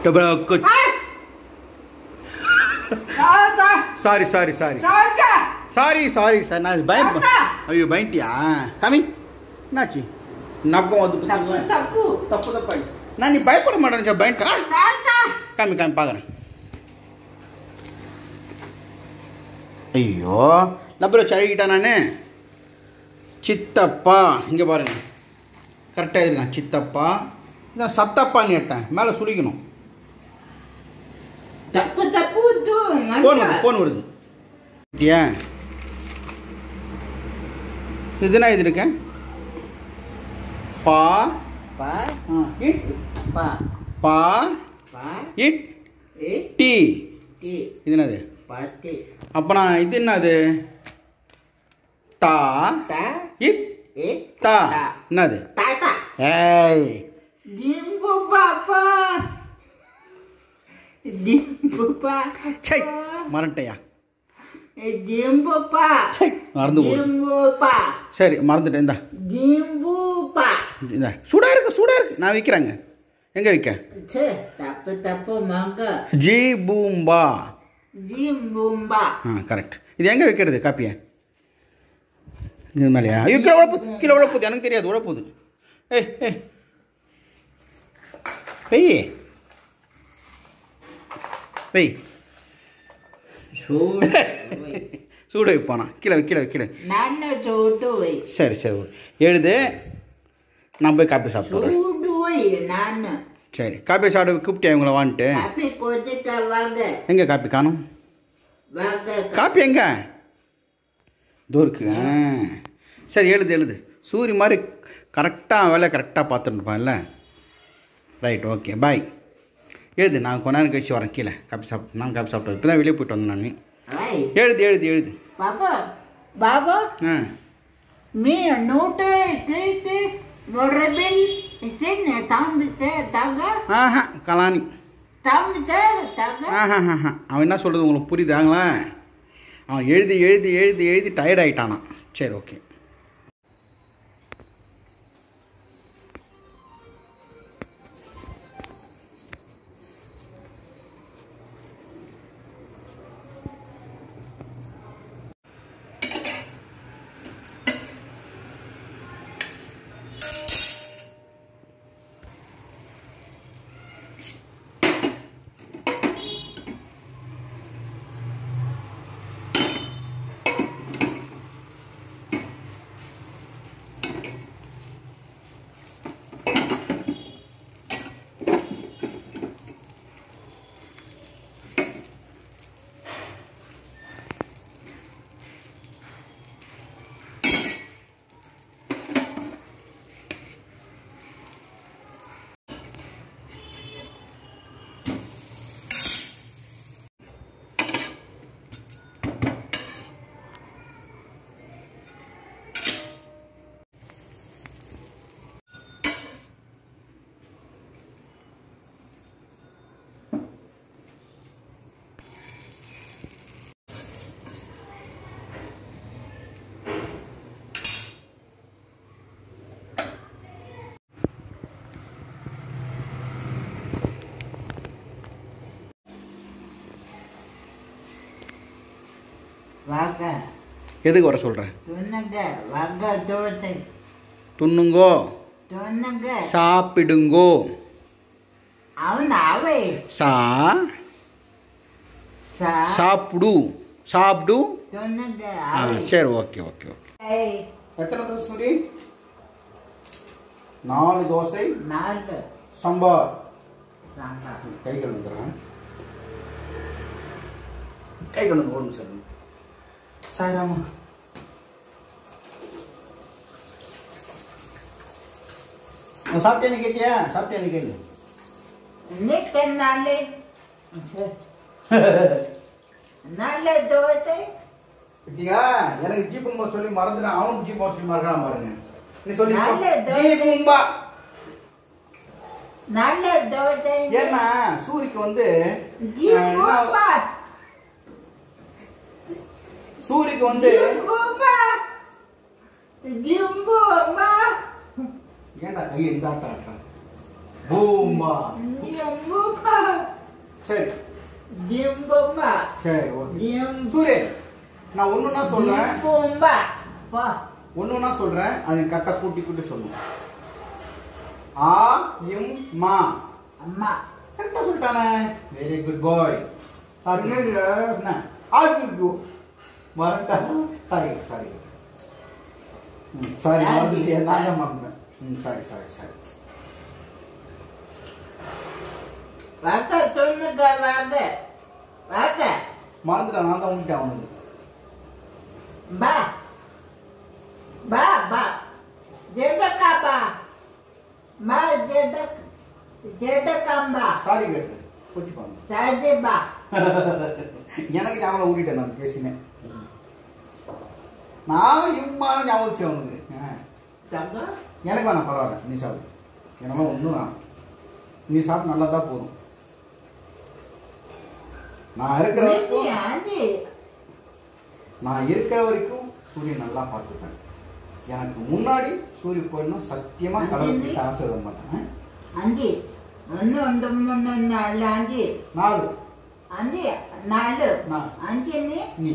Double sorry sorry sorry sorry sorry sir நான் பயம் ஐயோ பயன்ட்டியா கமி என்னாச்சு நக்கம் வந்து பார்த்தீங்களா? தப்பு தப்பு தப்பா நான் நீ பயப்பட மாட்டேன் பயன்ட்டா தாத்தா காமி காமி பார்க்குறேன் ஐயோ நம்பர் வச்சு அழுகிட்டா நான் சித்தப்பா இங்கே பாருங்க கரெக்டாக இருக்கான் சித்தப்பா இதான் சத்தப்பான்னு கேட்டேன் மேலே சுழிக்கணும் தப்பு தப்பு தூ ஃபோன் வருது ஃபோன் வருது ஏன் இதுனா இது இருக்கேன் பா பா ஆ, இட் பா பா பா இட் ஏ டி டி இது என்னது பாட்டி அப்போ நான் இது என்னது தா தா இட் ஏ தா தா. என்னது தாத்தா ஏய் ஜிம்பு பாப்பா ஜிம்பு பா சை மறந்துட்டையா ஜிம்பு பா சை மறந்து போகுது ஜிம்பு பா சரி மறந்துட்டேன் இந்தா ஜிம்பு பா இந்த சூடாக இருக்கு சூடாக இருக்கு நான் விற்கிறேங்க எங்கே விற்க சே தப்பு தப்பு மங்க ஜி பூம்பா ஜிம்பும்பா ஆ கரெக்ட் இது எங்கே வைக்கிறது காப்பியை இது மேலேயா ஐயோ கீழே உழப்புது கீழே உழப்புது எனக்கு தெரியாது உழப்புது ஏய் ஏய் வெய் வெய் சூடு சூடு வைப்பானா கீழே வை, கீழே வை, கீழே நான் சூடு வை சரி சரி எழுது நான் போய் காப்பி சாப்பிட்றேன் சூடு வை நான் சரி காப்பி சாப்பிட கூப்பிட்டேன் இவங்கள வான்ட்டு காப்பி கொடுத்துட்ட வாங்க எங்கே காப்பி காணும் வாங்க காப்பி எங்க இதோ இருக்கு ஆ. சரி எழுது எழுது சூரி மாதிரி கரெக்டாக வேலை கரெக்டாக பார்த்துட்டு இருப்பான்ல ரைட் ஓகே பாய் எழுது நான் கொஞ்ச நேரம் கழிச்சு வரேன் கீழே காப்பி சாப்பிட்டு நான் காப்பி சாப்பிட்டு இப்போ தான் வெளியே போயிட்டு வந்தேன் நான் ஐ எழுது எழுது எழுது பாப்பா பாபா ஆ மீ நோட்டு கேக்கு வரபில் சின்ன தாம்பிச்சே தங்க ஆஹா கலானி தாம்பிச்சே தங்க ஆஹா ஆஹா அவன் என்ன சொல்கிறது உங்களுக்கு புரியுதாங்களா அவன் எழுதி எழுதி எழுதி எழுதி டயர்ட் ஆகிட்டானான் சரி ஓகே வாங்க எதுக்கு வர சொல்கிறேன் துண்ணுங்க வாங்க தோசை துண்ணுங்கோ துண்ணுங்க சாப்பிடுங்கோ அவன் அவை சா சா சாப்பிடு சாப்பிடு துண்ணுங்க ஆ அவை சரி ஓகே ஓகே ஓகே ஏய், எத்தனை தோசை சூரி நாலு தோசை நாலு சாம்பார் சாம்பார் கை கழுவுறேன் கை கழுவு ஒரு நிமிஷம் சாய்ராமா சாப்பிட்டேன்னு கேட்டியா சாப்பிட்டேன்னு கேளு நிக்க நாளே நல்ல தோசை பாத்தியா எனக்கு ஜீபும்பா சொல்லி மறந்துட்டேன் அவனுக்கு ஜீபா சொல்லி மறக்கலாம் பாருங்க நீ சொல்லி நல்ல தோசை. ஜீபும்பா நல்ல தோசை ஏன்னா சூரிக்கு வந்து ஜிம்பும்பா சூரிக்கு வந்து ஜிம்பும்பா ஜிம்பும்பா ஏன்டா கையை இந்த ஆட்டா ஆட்டா பூம்பா ஜிம்பும்பா சரி ஜிம்பும்பா சரி ஓகே ஜிம் சூரியன் நான் ஒண்ணுன்னா சொல்றேன் ஜிம்பும்பா பா ஒண்ணுன்னா சொல்றேன் அதை கரெக்டாக கூட்டி கூட்டி சொல்லணும் ஆ இம் மா அம்மா கரெக்டாக சொல்லிட்டானே வெரி குட் பாய் சாரி என்ன ஆகு மறண்டா சாரி சாரி ம் சாரி மறந்துட்டேன் நான் தான் மறந்தேன் ம் சாரி சாரி சாரி வாக்க சொல்லுங்க வாங்க வாக்க மறந்துட்டேன் நான் தான் உன்கிட்ட அவனுக்கு பா பா பா ஜெடக்கா பா மா ஜெடக் ஜெடக்கம்பா சாரி கேட்டு கொஞ்சம் சாஜி பா எனக்கு ஞாபகம் ஊட்டிட்டேன் நான் பேசினேன் நான் இம்மான ஞாபகம் வச்சு அவனுக்கு ஆ. தங்க எனக்கு வேணாம் பரவாயில்ல நீ சாப்பிடு எனக்கெல்லாம் ஒன்றும் வேணாம் நீ சாப்பிட்டு நல்லா தான் போதும் நான் இருக்கிற நீ வரைக்கும் ஆண்டி நான் இருக்கிற வரைக்கும் சூரியன் நல்லா பார்த்துப்பேன் எனக்கு முன்னாடி சூரிய போயிடணும் சத்தியமா கடவுள்கிட்ட ஆசை விட மாட்டேன் ஆண்டி ஒன்று ஒன்று மூணு நாலு ஆண்டி நாலு ஆண்டி நாலு நாலு. ஆண்டி நீ நீ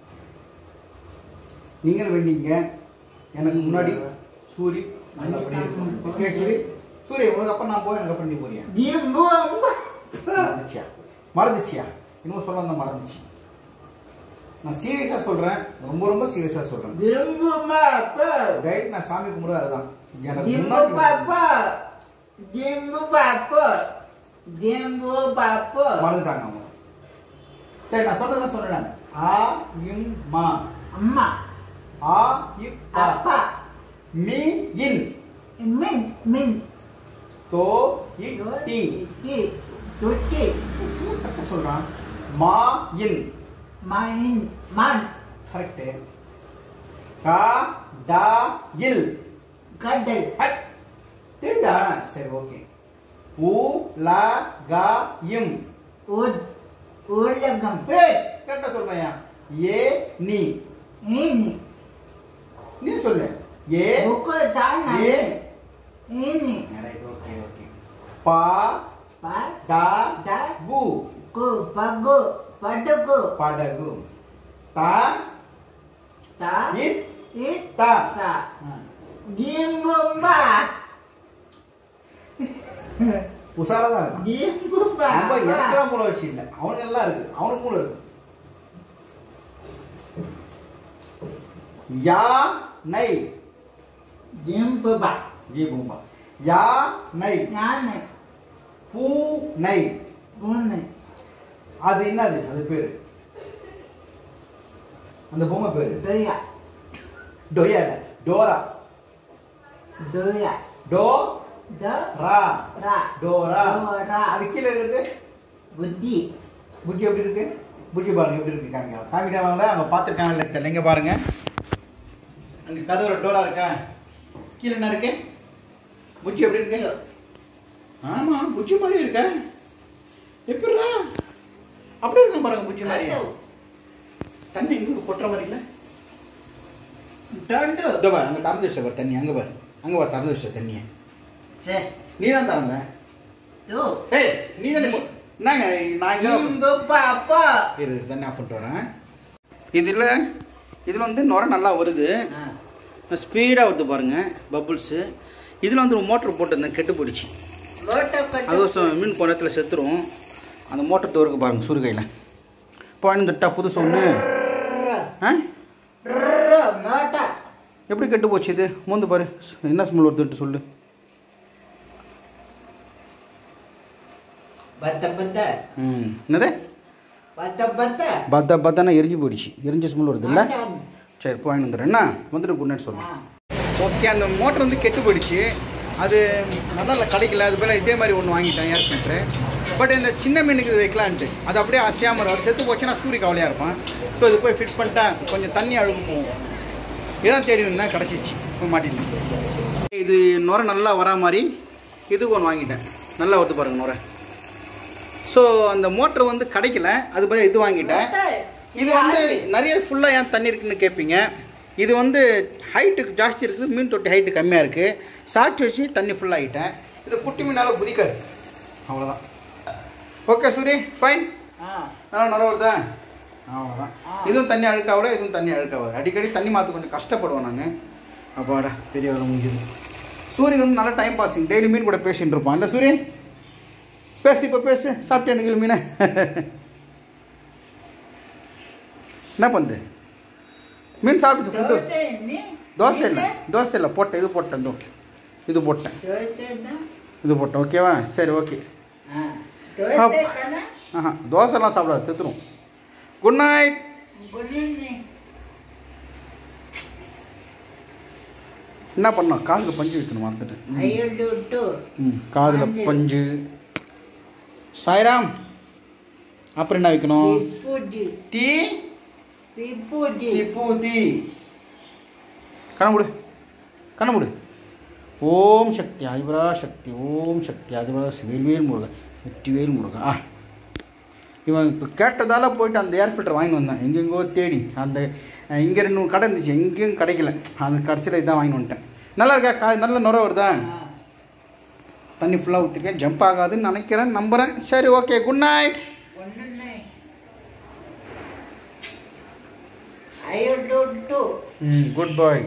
நீங்கள் வேண்டிங்க எனக்கு முன்னாடி சூரி நல்லபடி இருக்கணும் ஓகே சூரி சூரிய உனக்கு அப்புறம் நான் போய் எனக்கு அப்புறம் நீ போறியா ஜிம்பும்பா மறந்துச்சியா மறந்துச்சியா இன்னும் சொல்ல வந்தா மறந்துச்சு நான் சீரியஸா சொல்றேன் ரொம்ப ரொம்ப சீரியஸா சொல்றேன் ஜிம்பும்பா அப்பா டைரக்ட் நான் சாமி கும்பிடுறது அதுதான் எனக்கு ஜிம்பு முன்னாடி பாப்பா ஜிம்பு பாப்பா ஜிம்பு பாப்பா மறந்துட்டாங்க அவங்க சரி நான் சொன்னதான் சொல்றேன் ஆ இம் மா அம்மா ஆ இப் ஆ அப்பா மீ இன் மின் மின் தோ இட் டி டி தொட்டி கரெக்டா சொல்றான் மா இன் மைன் மன் கரெக்ட் கா டா இல் கடல் ஹை. தெரியுதா சரி ஓகே உ லா கா இம் உத் உலகம் ஏய் கரெக்டா சொல்றேன் ஏ நீ ஏனி நீ சொல்லு ஏ புக்கு தானா ஏ ஏனி ரைட் ஓகே ஓகே பா பா டா டா கு கு பகு படுகு படகு தா தா இட் இட் தா தா ஆ. ஜிம்பும்பா உஷாரா தான் இருக்கான் ஜிம்பும்பா நம்ம எனக்கு தான் மூளை வச்சு இல்லை அவனுக்கு எல்லாம் இருக்கு அவனுக்கு மூளை இருக்கு யா நை ஜிம்புபா ஜி பூம்பா யா நை யானை பூ நை பூனை அது என்னது அது பேரு அந்த பொம்மை பேரு துயா டொயா இல்ல டோரா துயா டோ த ரா ரா டோரா டோரா. அது கீழே இருக்குது புத்தி புஜ்ஜி எப்படி இருக்கு புஜ்ஜி பாருங்க எப்படி இருக்கு காமிக்க காமிட்டாங்களா அங்கே பார்த்துருக்காங்க இல்லை தெரியல இங்க பாருங்க அங்கே கதவுல டோரா இருக்கா கீழே என்ன இருக்கு புஜ்ஜி எப்படி இருக்கு ஆமா புஜ்ஜி மாதிரி இருக்க எப்படிடா அப்படி இருக்கு பாருங்க புஜ்ஜி மாதிரி தண்ணி எங்க கொட்டுற மாதிரி இல்லை டொண்டு இதோ பாரு அங்கே திறந்து வச்ச பாரு தண்ணி அங்கே பாரு அங்கே பாரு திறந்து வச்ச தண்ணியை சே நீ தான் திறந்த து ஏய் நீ தானே போ- என்னங்க நான் இங்கே ஜிம்புபா அப்பா இரு தண்ணி ஆஃப் பண்ணிட்டு வரேன் இதில் இதில் வந்து நுரை நல்லா வருது ஸ்பீடாக வருது பாருங்க பபுள்ஸு இதில் வந்து ஒரு மோட்டர் போட்டிருந்தேன் கெட்டு போயிடுச்சு லோட்ட அது கட்டு ச- மீன் போன இடத்துல செத்துரும் அந்த மோட்டர் தோருக்கு பாருங்க சுருகையில் பாயிந்துட்டா புதுசு ஒன்று ஆ மோட்டா எப்படி கெட்டு போச்சு இது மூந்து பாரு என்ன ஸ்மெல் வருதுன்ட்டு சொல்லு பத்த பத்த ம் என்னது பத்த பத்த பத்த பத்தானா எரிஞ்சு போயிடுச்சு எரிஞ்ச ஸ்மெல் வருது இல்லை ஆண்டாம். சரி பாயிண்ட் வந்துடுறேன் என்ன வந்துட்டு குட் நைட் சொல்லுங்கள் ஆ. ஓகே அந்த மோட்டர் வந்து கெட்டு போயிடுச்சு அது நல்லா இல்லை கிடைக்கல அது போல் இதே மாதிரி ஒன்று வாங்கிட்டேன் ஏர் ஃபில்ட்ரு பட் இந்த சின்ன மீனுக்கு இது வைக்கலான்ட்டு அது அப்படியே அசையாமல் இருக்கும் செத்து போச்சுன்னா சூரிய கவலையாக இருப்பான் ஸோ இது போய் ஃபிட் பண்ணிட்டேன் கொஞ்சம் தண்ணி அழுகு போகும் இதான் தேடி வந்தேன் கிடச்சிச்சு இப்போ மாட்டிட்டு இது நுரை நல்லா வரா மாதிரி இதுக்கு ஒன்று வாங்கிட்டேன் நல்லா வருது பாருங்க நுரை ஸோ அந்த மோட்டர் வந்து கிடைக்கல அது பதில் இது வாங்கிட்டேன் இது வந்து நிறைய ஃபுல்லாக ஏன் தண்ணி இருக்குன்னு கேட்பீங்க இது வந்து ஹைட்டுக்கு ஜாஸ்தி இருக்குது மீன் தொட்டி ஹைட்டு கம்மியாக இருக்குது சாட்சி வச்சு தண்ணி ஃபுல்லாகிட்டேன் இது குட்டி மீனால குதிக்காது அவ்வளோதான் ஓகே சூரி ஃபைன் ஆ நல்லா நல்லா வருதா அவ்வளோதான் இதுவும் தண்ணி அழுக்காவிட இதுவும் தண்ணி அழுக்காவது அடிக்கடி தண்ணி மாற்ற கொஞ்சம் கஷ்டப்படுவேன் நான் அப்பாடா பெரிய வேலை முடிஞ்சுது சூரியன் வந்து நல்லா டைம் பாசிங் டெய்லி மீன் கூட பேசிட்டு இருப்பான் இல்லை சூரியன் பேசு இப்போ பேசு சாப்பிட்டேன் எனக்கு மீனை என்ன பண்ணுது மீன் சாப்பிட்டு ஃபுட்டு தோசை என்ன? தோசை இல்லை தோசை இல்லை போட்டேன் இது போட்டேன் தோ இது போட்டேன் தோசை தான். இது போட்டேன் ஓகேவா சரி ஓகே ஆ. தோசை தானே? ஆஹா தோசைலாம் சாப்பிடாது செத்துரும் குட் நைட் குடிநீ. என்ன பண்ணோம் காதில் பஞ்சு வைக்கணும் மறந்துட்டு ம். ஐயோடு விட்டு. ம் காதில் பஞ்சு. பஞ்சு சாய்ராம் அப்புறம் என்ன வைக்கணும் விபூதி. டீ விபூதி. விபூதி கண்ணமுடு கண்ணமுடு ஓம் சக்தி அதிபரா சக்தி ஓம் சக்தி அதிபரா வேல்வேல் முருகன் வெற்றிவேல் முருகன் ஆ இவன் இப்போ கேட்டதால போயிட்டு அந்த ஏர் ஃபில்டர் வாங்கி வந்தேன் எங்கெங்கோ தேடி அந்த அஹ், இங்கே ரெண்டு மூணு கடை இருந்துச்சு எங்கேயும் கிடைக்கல அந்த கடைசியில் இதான் வாங்கி வந்துட்டேன் நல்லா இருக்கா கா நல்ல நுர வருதா ஆ. தண்ணி ஃபுல்லாக ஊற்றிருக்கேன் ஜம்ப் ஆகாதுன்னு நினைக்கிறேன் நம்புகிறேன் சரி ஓகே குட் நைட் ஒண்ணுண்ணே. ஐயோடு விட்டு. ம் குட் பாய்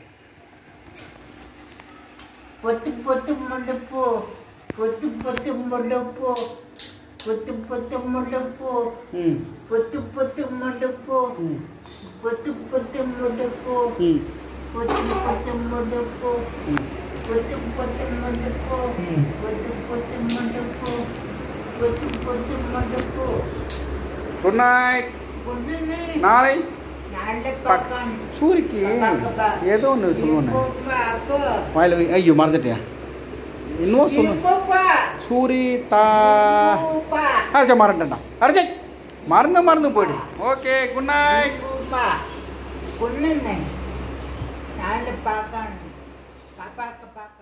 పొత్తు పొత్తు ముడుపు పొత్తు పొత్తు ముడుపు పొత్తు పొత్తు ముడుపు ம் పొత్తు పొత్తు ముడుపు ம் పొత్తు పొత్తు ముడుపు ம் పొత్తు పొత్తు ముడుపు ம் పొత్తు పొత్తు ముడుపు ம். పొత్తు పొత్తు ముడుపు పొత్తు పొత్తు ముడుపు குட் நைட் பொண்ணுன்னு நாளை நாளை பக்- பார்க்கான் சூரிக்கு ஏதோ ஒன்று சொல்லுவேன் வாயில வை ஐயோ மறந்துட்டேன் இன்னும் சொல்லுவேன் சூரி தா அரைச்சா மறந்துட்டேன்டா அரைச்சை மறந்து மறந்து போயிடு ஓகே குட் நைட் பொண்ணுன்னு நாளை பார்க்கான் பாப்பாக்க பார்க்க